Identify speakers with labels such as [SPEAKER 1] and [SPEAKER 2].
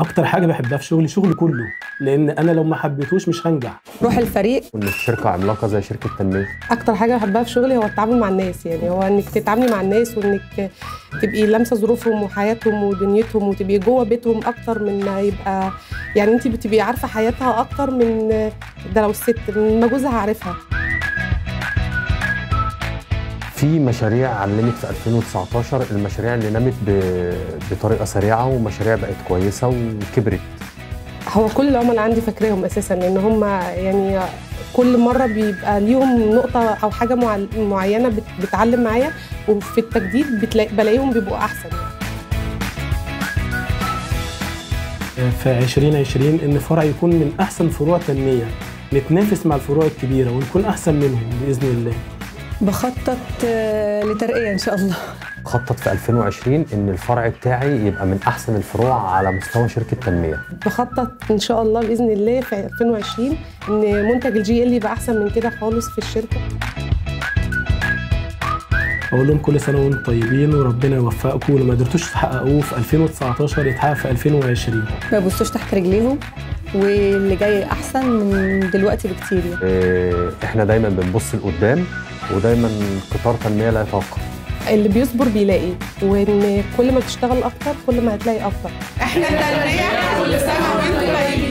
[SPEAKER 1] اكتر حاجه بحبها في شغلي شغلي كله لان انا لو ما حبيتهوش مش هنجح
[SPEAKER 2] روح الفريق
[SPEAKER 3] وانك شركه عملاقه زي شركه تنميه
[SPEAKER 2] اكتر حاجه بحبها في شغلي هو التعامل مع الناس يعني هو انك تتعاملي مع الناس وانك تبقي لامسه ظروفهم وحياتهم ودنيتهم وتبقي جوه بيتهم اكتر من ما يبقى يعني انت بتبقي عارفه حياتها اكتر من ده لو الست من ما جوزها عارفها
[SPEAKER 3] في مشاريع علمت في 2019 المشاريع اللي نمت ب- بطريقه سريعه ومشاريع بقت كويسه وكبرت
[SPEAKER 2] هو كل العملاء عندي فاكراهم اساسا لان هم يعني كل مره بيبقى ليهم نقطه او حاجه معل- معينه بت- بتعلم معايا وفي التجديد بتلاقي بلاقيهم بيبقوا احسن
[SPEAKER 1] في 2020 ان فرع يكون من احسن فروع تنميه نتنافس مع الفروع الكبيره ونكون احسن منهم باذن الله
[SPEAKER 4] بخطط آه، لترقية إن شاء الله
[SPEAKER 3] خطط في 2020 ان الفرع بتاعي يبقى من احسن الفروع على مستوى شركه تنميه
[SPEAKER 2] بخطط ان شاء الله باذن الله في 2020 ان منتج الجي ال يبقى احسن من كده خالص في الشركه
[SPEAKER 1] اقول لهم كل سنه وانتم طيبين وربنا يوفقكم واللي ما قدرتوش تحققوه في 2019 يتحقق في 2020
[SPEAKER 4] ما يبصوش تحت رجليهم واللي جاي أحسن من دلوقتي بكتير يعني.
[SPEAKER 3] إيه، احنا دايما بنبص لقدام ودايما قطار تنميه لا يتوقف
[SPEAKER 2] اللي بيصبر بيلاقي وان كل ما تشتغل اكتر كل ما هتلاقي اكتر
[SPEAKER 5] احنا التنمية كل سنة وانتم طيبين